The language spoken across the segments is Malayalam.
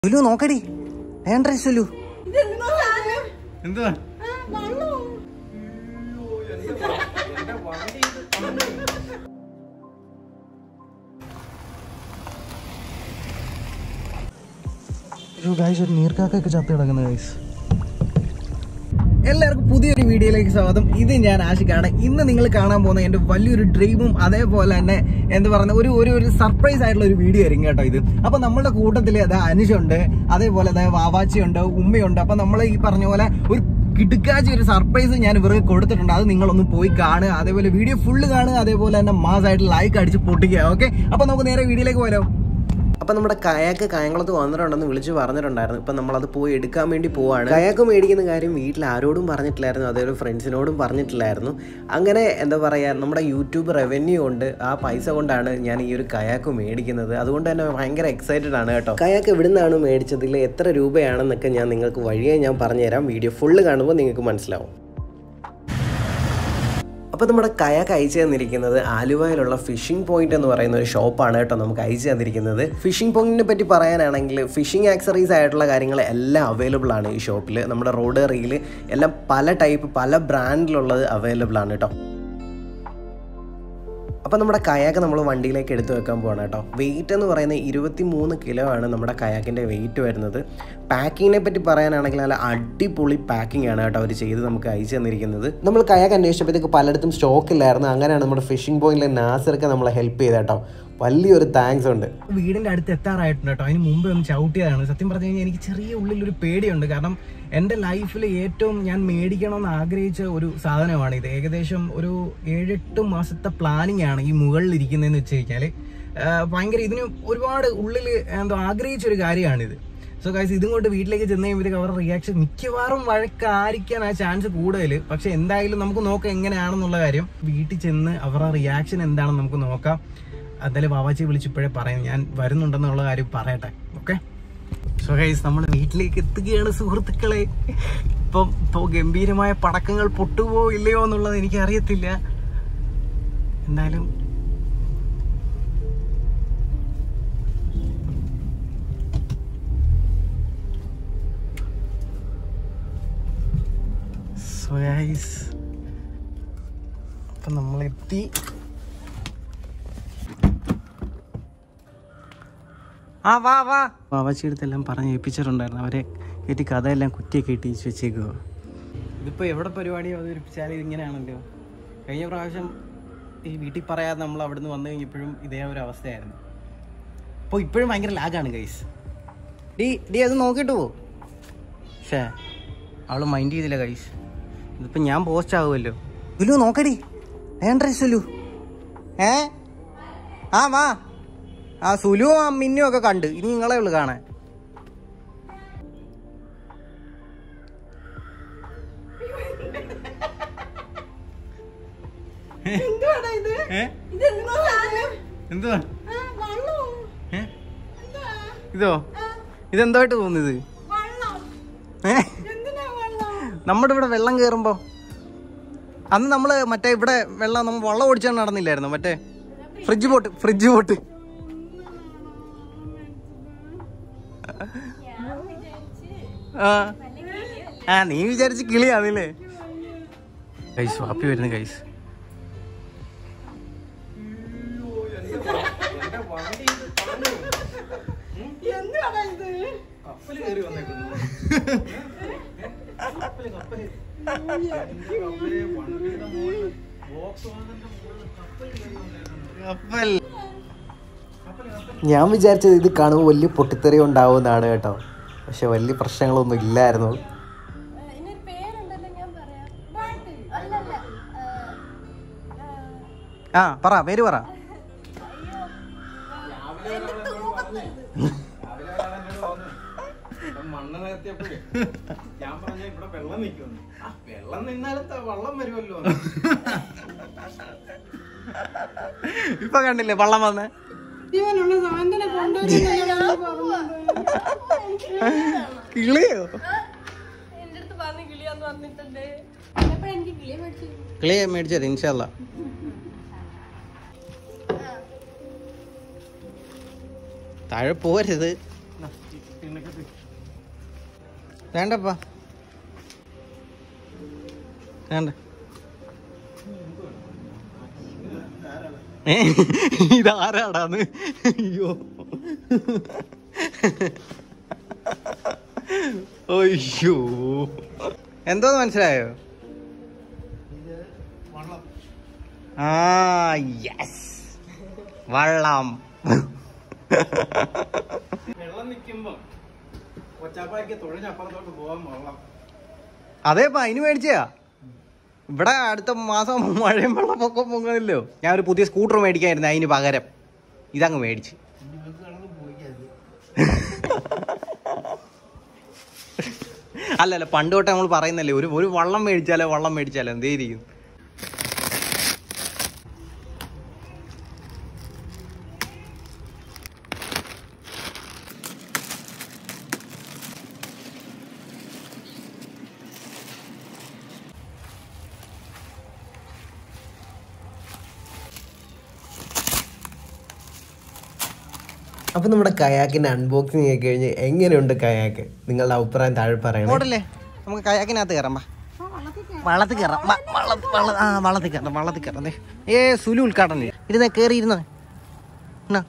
സുലു നോക്കടി വേണ്ട സുലു എന്തുവാ ഒരു ഗൈസ് ഒരു നീർക്കാക്കൊക്കെ ചത്ത് കിടക്കുന്ന ഗൈസ് എല്ലാവർക്കും പുതിയൊരു വീഡിയോയിലേക്ക് സ്വാഗതം ഇത് ഞാൻ ആഷിക്കാണ് ഇന്ന് നിങ്ങൾ കാണാൻ പോകുന്ന എന്റെ വലിയൊരു ഡ്രീമും അതേപോലെ തന്നെ എന്താ പറയുക ഒരു ഒരു ഒരു സർപ്രൈസ് ആയിട്ടുള്ള ഒരു വീഡിയോ ആയിരിക്കും കേട്ടോ ഇത് അപ്പൊ നമ്മളുടെ കൂട്ടത്തിൽ അതാ അനുജുണ്ട് അതേപോലെ അതായത് വാവാച്ചിയുണ്ട് ഉമ്മയുണ്ട് അപ്പൊ നമ്മൾ ഈ പറഞ്ഞ പോലെ ഒരു കിടുക്കാച്ചി ഒരു സർപ്രൈസ് ഞാൻ ഇവർക്ക് കൊടുത്തിട്ടുണ്ട് അത് നിങ്ങളൊന്ന് പോയി കാണുക അതേപോലെ വീഡിയോ ഫുള്ള് കാണുക അതേപോലെ തന്നെ മാസമായിട്ട് ലൈക്ക് അടിച്ച് പൊട്ടിക്കുക ഓക്കെ അപ്പൊ നമുക്ക് നേരെ വീഡിയോയിലേക്ക് പോരാം അപ്പം നമ്മുടെ കയാക്ക് കായംകുളത്ത് വന്നിട്ടുണ്ടെന്ന് വിളിച്ച് പറഞ്ഞിട്ടുണ്ടായിരുന്നു ഇപ്പം നമ്മളത് പോയി എടുക്കാൻ വേണ്ടി പോവാണ് കയാക്ക് മേടിക്കുന്ന കാര്യം വീട്ടിൽ ആരോടും പറഞ്ഞിട്ടില്ലായിരുന്നു അതേപോലെ ഫ്രണ്ട്സിനോടും പറഞ്ഞിട്ടില്ലായിരുന്നു അങ്ങനെ എന്താ പറയുക നമ്മുടെ യൂട്യൂബ് റവന്യൂ കൊണ്ട് ആ പൈസ കൊണ്ടാണ് ഞാൻ ഈ ഒരു കയാക്ക് മേടിക്കുന്നത് അതുകൊണ്ട് തന്നെ ഭയങ്കര എക്സൈറ്റഡ് ആണ് കേട്ടോ കയാക്ക് എവിടുന്നാണ് മേടിച്ചതിൽ എത്ര രൂപയാണെന്നൊക്കെ ഞാൻ നിങ്ങൾക്ക് വഴിയെ ഞാൻ പറഞ്ഞുതരാം വീഡിയോ ഫുള്ള് കാണുമ്പോൾ നിങ്ങൾക്ക് മനസ്സിലാവും അപ്പോൾ നമ്മുടെ കയാക്ക് അയച്ചു തന്നിരിക്കുന്നത് ആലുവയിലുള്ള ഫിഷിംഗ് പോയിന്റ് എന്ന് പറയുന്ന ഒരു ഷോപ്പാണ് കേട്ടോ നമുക്ക് അയച്ചു തന്നിരിക്കുന്നത് ഫിഷിംഗ് പോയിന്റിനെ പറ്റി പറയാനാണെങ്കിൽ ഫിഷിംഗ് ആക്സറീസ് ആയിട്ടുള്ള കാര്യങ്ങൾ എല്ലാം അവൈലബിൾ ആണ് ഈ ഷോപ്പിൽ നമ്മുടെ റോഡ് റീൽ എല്ലാം പല ടൈപ്പ് പല ബ്രാൻഡിലുള്ളത് അവൈലബിൾ ആണ് കേട്ടോ അപ്പോൾ നമ്മുടെ കയാക്ക് നമ്മൾ വണ്ടിയിലേക്ക് എടുത്തു വെക്കാൻ പോകണം കേട്ടോ വെയിറ്റ് എന്ന് പറയുന്നത് ഇരുപത്തി മൂന്ന് കിലോ ആണ് നമ്മുടെ കയാക്കിൻ്റെ വെയിറ്റ് വരുന്നത് പാക്കിങ്ങിനെ പറ്റി പറയാനാണെങ്കിൽ നല്ല അടിപൊളി പാക്കിംഗ് ആണ് കേട്ടോ അവർ ചെയ്ത് നമുക്ക് അയച്ചു തന്നിരിക്കുന്നത് നമ്മൾ കയാക്ക് അന്വേഷിച്ചപ്പോഴത്തേക്ക് പലയിടത്തും സ്റ്റോക്ക് ഇല്ലായിരുന്നു അങ്ങനെയാണ് നമ്മുടെ ഫിഷിംഗ് പോയിന്റിലെ നാസർക്ക് നമ്മളെ ഹെൽപ്പ് ചെയ്ത കേട്ടോ വലിയൊരു താങ്ക്സ് ഉണ്ട് വീടിന്റെ അടുത്ത് എത്താറായിട്ടുണ്ട് കേട്ടോ അതിന് മുമ്പ് ഒന്ന് ചവിട്ടിയതാണ് സത്യം പറഞ്ഞു കഴിഞ്ഞാൽ എനിക്ക് ചെറിയ ഉള്ളിൽ ഒരു പേടിയുണ്ട് കാരണം എൻ്റെ ലൈഫിൽ ഏറ്റവും ഞാൻ മേടിക്കണമെന്ന് ആഗ്രഹിച്ച ഒരു സാധനമാണ് ഇത് ഏകദേശം ഒരു ഏഴെട്ട് മാസത്തെ പ്ലാനിങ് ആണ് ഈ മുകളിൽ ഇരിക്കുന്നതെന്ന് വെച്ച് കഴിഞ്ഞാൽ ഭയങ്കര ഇതിന് ഒരുപാട് ഉള്ളിൽ എന്തോ ആഗ്രഹിച്ച ഒരു കാര്യമാണിത് സോ ഗൈസ് ഇതും കൊണ്ട് വീട്ടിലേക്ക് ചെന്ന് കഴിയുമ്പോഴത്തേക്ക് അവരുടെ റിയാക്ഷൻ മിക്കവാറും വഴക്കായിരിക്കാൻ ആ ചാൻസ് കൂടുതൽ പക്ഷെ എന്തായാലും നമുക്ക് നോക്കാം എങ്ങനെയാണെന്നുള്ള കാര്യം വീട്ടിൽ ചെന്ന് അവരുടെ റിയാക്ഷൻ എന്താണെന്ന് നമുക്ക് നോക്കാം എന്തായാലും വാവാച്ചി വിളിച്ചിപ്പോഴേ പറയാം ഞാൻ വരുന്നുണ്ടെന്നുള്ള കാര്യം പറയട്ടെ ഓക്കെ സോ ഗൈസ് നമ്മൾ വീട്ടിലേക്ക് എത്തുകയാണ് സുഹൃത്തുക്കളെ ഇപ്പം ഇപ്പോൾ ഗംഭീരമായ പടക്കങ്ങൾ പൊട്ടുവോ ഇല്ലയോ എന്നുള്ളത് എനിക്ക് അറിയത്തില്ല എന്തായാലും സോ ഗൈസ് അപ്പം നമ്മളെത്തി ആ വാ വാ വാവാച്ചിയെടുത്തെല്ലാം പറഞ്ഞ് ഏൽപ്പിച്ചിട്ടുണ്ടായിരുന്നു അവരെ കയറ്റി കഥയെല്ലാം കുറ്റിയൊക്കെ ഇട്ടിച്ച് വെച്ചേക്കുക ഇതിപ്പോൾ എവിടെ പരിപാടി അവതരിപ്പിച്ചാലും ഇതിങ്ങനെയാണല്ലോ കഴിഞ്ഞ പ്രാവശ്യം ഈ വീട്ടിൽ പറയാതെ നമ്മൾ അവിടുന്ന് വന്നു കഴിഞ്ഞപ്പോഴും ഇതേ ഒരു അവസ്ഥയായിരുന്നു അപ്പോൾ ഇപ്പോഴും ഭയങ്കര ലാഗാണ് ഗൈസ് ഡി ഡി അത് നോക്കിയിട്ട് പോ ഷേ അവള് മൈൻഡ് ചെയ്തില്ല ഗൈസ് ഇതിപ്പോൾ ഞാൻ പോസ്റ്റ് ആകുമല്ലോ സുലു നോക്കടി വേണ്ട സുലു ഏ ആ വാ ആ സുലുവും ആ മിന്നും ഒക്കെ കണ്ട് ഇനി നിങ്ങളെ ഉള്ളു കാണാൻ എന്തുവാ ഏ? ഇതോ ഇതെന്തായിട്ട് തോന്നിയത് ഏ? നമ്മുടെ ഇവിടെ വെള്ളം കയറുമ്പോ അന്ന് നമ്മള് മറ്റേ ഇവിടെ വെള്ളം നമ്മൾ വെള്ളം ഓടിച്ചാൽ നടന്നില്ലായിരുന്നു മറ്റേ ഫ്രിഡ്ജ് പോട്ട് ഫ്രിഡ്ജ് പോട്ട് ആ ആ നീ വിചാരിച്ച് കിളിയാന്നില്ലേ കൈസ് വാപ്പി വരുന്നു കൈസ് ഞാൻ വിചാരിച്ചത് ഇത് കാണുമ്പോൾ വലിയ പൊട്ടിത്തെറി ഉണ്ടാവുന്നതാണ് കേട്ടോ പക്ഷെ വലിയ പ്രശ്നങ്ങളൊന്നും ഇല്ലായിരുന്നു ഇതിനൊരു പേരുണ്ടല്ലോ ഞാൻ പറയാം പാട്ട് അല്ലല്ല ആ പറ പേര് പറ മണ്ണ് നികത്തിയപ്പോഴേ ഞാൻ പറഞ്ഞ ഇവിടെ വെള്ളം നിൽക്കുന്നു ആ വെള്ളം നിന്നാലത്തെ വെള്ളം വരുമല്ലോ ഇപ്പൊ കണ്ടില്ലേ വള്ളം വന്ന് ജീവനുള്ള സാന്ത്വന കൊണ്ടുവരുന്നല്ലോ കിളിയോ എന്റെ അടുത്ത് പറഞ്ഞ കിളിയാന്ന് പറഞ്ഞിട്ടുണ്ട് എപ്പോഴും എനിക്ക് കിളിയെ മേടിച്ചു കിളി മേടിച്ചത് ഇൻഷല്ല താഴെ പോരുത് വേണ്ടപ്പാ വേണ്ട ഏ ഇതാരാടാന്ന് അയ്യോ അയ്യോ എന്തോന്ന് മനസ്സിലായോ ആ യെസ് വള്ളം വെള്ളം നിൽക്കുമ്പോ കൊച്ചാപ്പായ്ക്ക് തൊഴിഞ്ഞപ്പുറത്തോട്ട് പോകാൻ വെള്ളം അതേപ്പാ അതിന് മേടിച്ചയാ ഇവിടെ അടുത്ത മാസം മഴയും വെള്ളപ്പൊക്കം പൊങ്ങുന്നില്ലോ ഞാൻ ഒരു പുതിയ സ്കൂട്ടർ മേടിക്കായിരുന്നു അതിന് പകരം ഇതങ്ങ് മേടിച്ച് അല്ലല്ല പണ്ട് തൊട്ട് നമ്മൾ പറയുന്നല്ലേ ഒരു ഒരു വള്ളം മേടിച്ചാലോ വള്ളം മേടിച്ചാലോ എന്തേ ഇരിക്കും അപ്പോൾ നമ്മുടെ കയാക്കിൻ്റെ അൺബോക്സിങ് ഒക്കെ കഴിഞ്ഞ് എങ്ങനെയുണ്ട് കയാക്ക് നിങ്ങളുടെ അഭിപ്രായം താഴെ പറയണേ മോഡല്ലേ നമുക്ക് കയാക്കിനകത്ത് കയറാം വാ വള്ളത്തിൽ കയറാം വാ, വള്ള വള്ള ആ വള്ളത്തിൽ കയറാം വള്ളത്തിൽ കയറാം ദേ. ഏ സുലു ഉദ്ഘാടനം ഇരുന്നേ കയറി ഇരുന്നോ എന്നാ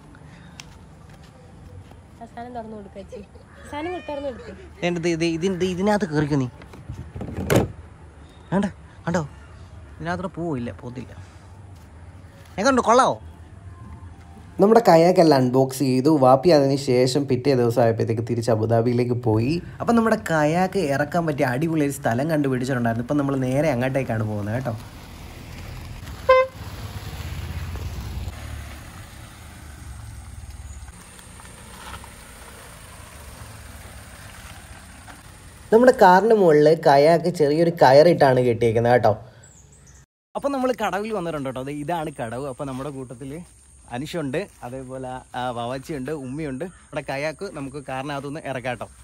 സാധനം തുറന്നു കൊടുക്കച്ചി സാധനം തുറന്നു കൊടുക്കും എൻ്റെ ഇത് ഇതിൻ്റെ ഇതിനകത്ത് കയറിക്കോ നീ വേണ്ട കണ്ടോ ഇതിനകത്തൂടെ പോവില്ല പോത്തില്ല എങ്ങനെയുണ്ട് കൊള്ളാവോ നമ്മുടെ കയാക്കെല്ലാം അൺബോക്സ് ചെയ്തു വാപ്പി അതിന് ശേഷം പിറ്റേ ദിവസം ആയപ്പോഴത്തേക്ക് തിരിച്ച് അബുദാബിയിലേക്ക് പോയി അപ്പം നമ്മുടെ കയാക്ക് ഇറക്കാൻ പറ്റിയ അടിപൊളി ഒരു സ്ഥലം കണ്ടുപിടിച്ചിട്ടുണ്ടായിരുന്നു ഇപ്പം നമ്മൾ നേരെ അങ്ങോട്ടേക്കാണ് പോകുന്നത് കേട്ടോ നമ്മുടെ കാറിന് മുകളിൽ കയാക്ക് ചെറിയൊരു കയറിട്ടാണ് കെട്ടിയേക്കുന്നത് കേട്ടോ അപ്പം നമ്മൾ കടവിൽ വന്നിട്ടുണ്ട് കേട്ടോ അതെ ഇതാണ് കടവ് അപ്പം നമ്മുടെ കൂട്ടത്തിൽ അനുഷുണ്ട് അതേപോലെ ആ, വവാച്ചിയുണ്ട് ഉമ്മയുണ്ട് ഇവിടെ കയാക്ക് നമുക്ക് കാറിനകത്തുനിന്ന് ഇറക്കാം കേട്ടോ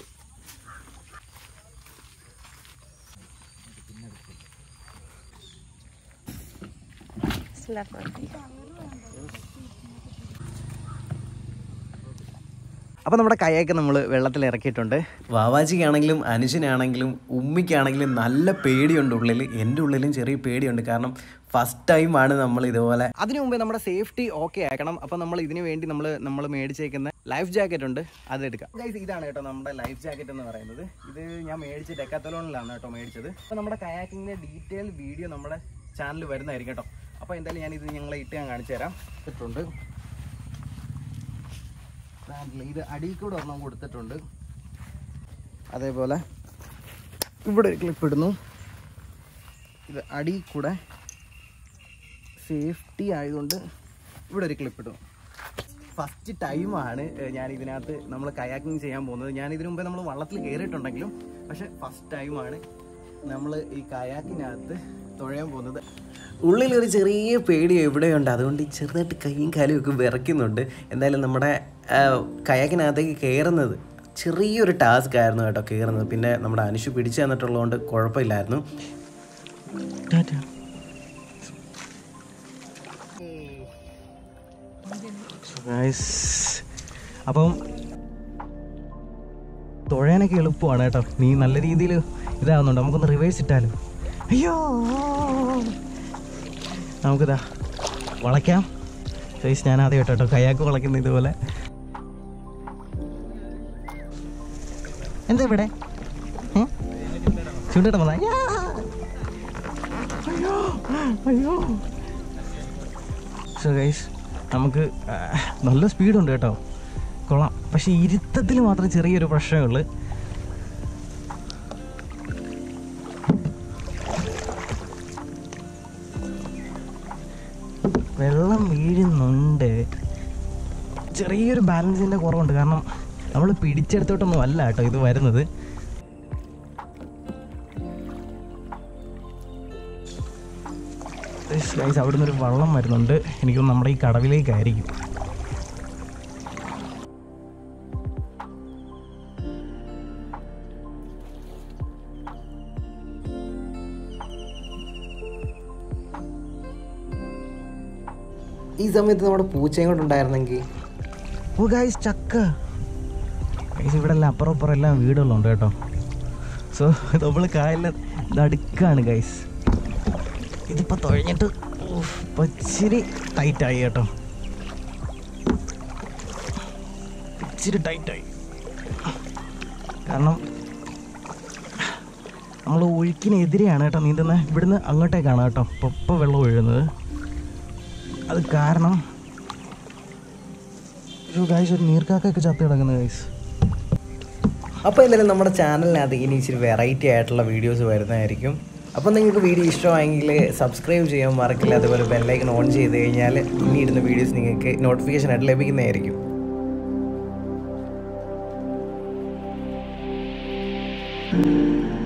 അപ്പം നമ്മുടെ കയാക്ക് നമ്മൾ വെള്ളത്തിൽ ഇറക്കിയിട്ടുണ്ട് വാവാജിക്കാണെങ്കിലും അനുജനാണെങ്കിലും ഉമ്മിക്കാണെങ്കിലും നല്ല പേടിയുണ്ട് ഉള്ളിൽ എൻ്റെ ഉള്ളിലും ചെറിയ പേടിയുണ്ട് കാരണം ഫസ്റ്റ് ടൈമാണ് നമ്മൾ ഇതുപോലെ അതിനു മുമ്പേ നമ്മുടെ സേഫ്റ്റി ഓക്കെ ആക്കണം അപ്പം നമ്മൾ ഇതിന് വേണ്ടി നമ്മൾ നമ്മൾ മേടിച്ചേക്കുന്ന ലൈഫ് ജാക്കറ്റ് ഉണ്ട് അത് എടുക്കാം Guys, ഇതാണ് കേട്ടോ നമ്മുടെ ലൈഫ് ജാക്കറ്റ് എന്ന് പറയുന്നത് ഇത് ഞാൻ മേടിച്ച് ഡെക്കാത്തലോണിലാണ് കേട്ടോ മേടിച്ചത് അപ്പോൾ നമ്മുടെ കയാക്കിങ്ങിൻ്റെ ഡീറ്റെയിൽ വീഡിയോ നമ്മുടെ ചാനൽ വരുന്നതായിരിക്കും കേട്ടോ അപ്പോൾ എന്തായാലും ഞാൻ ഇത് ഞങ്ങളെ ഇട്ട് ഞാൻ കാണിച്ചു തരാം ഇട്ടിട്ടുണ്ട് Saddle. ഇത് അടിയിൽ കൂടെ ഒരെണ്ണം കൊടുത്തിട്ടുണ്ട് അതേപോലെ ഇവിടെ ഒരു ക്ലിപ്പ് ഇടുന്നു ഇത് അടിയിൽ കൂടെ സേഫ്റ്റി ആയതുകൊണ്ട് ഇവിടെ ഒരു ക്ലിപ്പ് ഇടും ഫസ്റ്റ് ടൈമാണ് ഞാൻ ഇതിനകത്ത് നമ്മൾ കയാക്കിങ് ചെയ്യാൻ പോകുന്നത് ഞാൻ ഇതിനു മുമ്പേ നമ്മൾ വള്ളത്തിൽ കയറിയിട്ടുണ്ടെങ്കിലും പക്ഷെ ഫസ്റ്റ് ടൈമാണ് നമ്മൾ ഈ കയാക്കിനകത്ത് തുഴയാൻ പോകുന്നത് ഉള്ളിൽ ഒരു ചെറിയ പേടി എവിടെയുണ്ട് അതുകൊണ്ട് ഈ ചെറുതായിട്ട് കൈയും കാലും ഒക്കെ വിറയ്ക്കുന്നുണ്ട് എന്തായാലും നമ്മുടെ ആ, കയാക്കിനകത്തേക്ക് കയറുന്നത് ചെറിയൊരു ടാസ്ക് ആയിരുന്നു കേട്ടോ കയറുന്നത് പിന്നെ നമ്മുടെ അനുഷ് പിടിച്ചു തന്നിട്ടുള്ളതുകൊണ്ട് കുഴപ്പമില്ലായിരുന്നു അപ്പം തുഴയാനൊക്കെ എളുപ്പമാണ് കേട്ടോ നീ നല്ല രീതിയിൽ ഇതാവുന്നുണ്ട് നമുക്കൊന്ന് റിവേഴ്സ് ഇട്ടാലോ അയ്യോ നമുക്കിതാ വളയ്ക്കാം ചോയ്സ് ഞാൻ ആദ്യം കേട്ടോ കയാക്ക് വളയ്ക്കുന്ന ഇതുപോലെ എന്താ ഇവിടെ ചൂണ്ടിട്ട് വന്നാ അയ്യോ അയ്യോ സോ ഗൈസ് നമുക്ക് ആ, നല്ല സ്പീഡുണ്ട് കേട്ടോ കൊള്ളാം പക്ഷേ ഇരുത്തത്തിൽ മാത്രം ചെറിയൊരു പ്രശ്നമേ ഉള്ളൂ വെള്ളം വീഴുന്നുണ്ട് ചെറിയൊരു ബാലൻസിൻ്റെ കുറവുണ്ട് കാരണം നമ്മൾ പിടിച്ചെടുത്തോട്ടൊന്നും അല്ല കേട്ടോ ഇത് വരുന്നത് ഗൈസ് അവിടെ നിന്നൊരു വള്ളം വരുന്നുണ്ട് എനിക്ക് നമ്മുടെ ഈ കടവിലേക്കായിരിക്കും ഈ സമയത്ത് നമ്മുടെ പൂച്ചയും കൂടെ ഉണ്ടായിരുന്നെങ്കിൽ ഓ ഗൈസ് ചക്ക ഗൈസ് ഇവിടെ എല്ലാം അപ്പുറം അപ്പുറം എല്ലാം വീടുകളുണ്ട് കേട്ടോ സോ നമ്മൾ കായലിൽ നടുക്കാണ് ഗൈസ് ഇതിപ്പോൾ തുഴഞ്ഞിട്ട് ഊഫ്, ഇപ്പൊ ഇച്ചിരി ടൈറ്റായി കേട്ടോ ഇച്ചിരി ടൈറ്റായി കാരണം നമ്മൾ ഒഴുക്കിനെതിരെയാണ് കേട്ടോ നീന്തുന്നത് ഇവിടുന്ന് അങ്ങോട്ടേക്കാണ് കേട്ടോ ഇപ്പോൾ ഇപ്പോൾ വെള്ളം ഒഴുകുന്നത് അത് കാരണം ഒരു ഗൈസ് ഒരു നീർക്കാക്കൊക്കെ ചത്ത് കിടക്കുന്നത് ഗൈസ് അപ്പോൾ എന്തായാലും നമ്മുടെ ചാനലിനകത്ത് ഇനി ഇച്ചിരി വെറൈറ്റി ആയിട്ടുള്ള വീഡിയോസ് വരുന്നതായിരിക്കും അപ്പോൾ നിങ്ങൾക്ക് വീഡിയോ ഇഷ്ടമായെങ്കിൽ സബ്സ്ക്രൈബ് ചെയ്യാൻ മറക്കില്ല അതുപോലെ ബെല്ലൈക്കൺ ഓൺ ചെയ്ത് കഴിഞ്ഞാൽ ഇനി ഇടുന്ന വീഡിയോസ് നിങ്ങൾക്ക് നോട്ടിഫിക്കേഷൻ ആയിട്ട് ലഭിക്കുന്നതായിരിക്കും ആ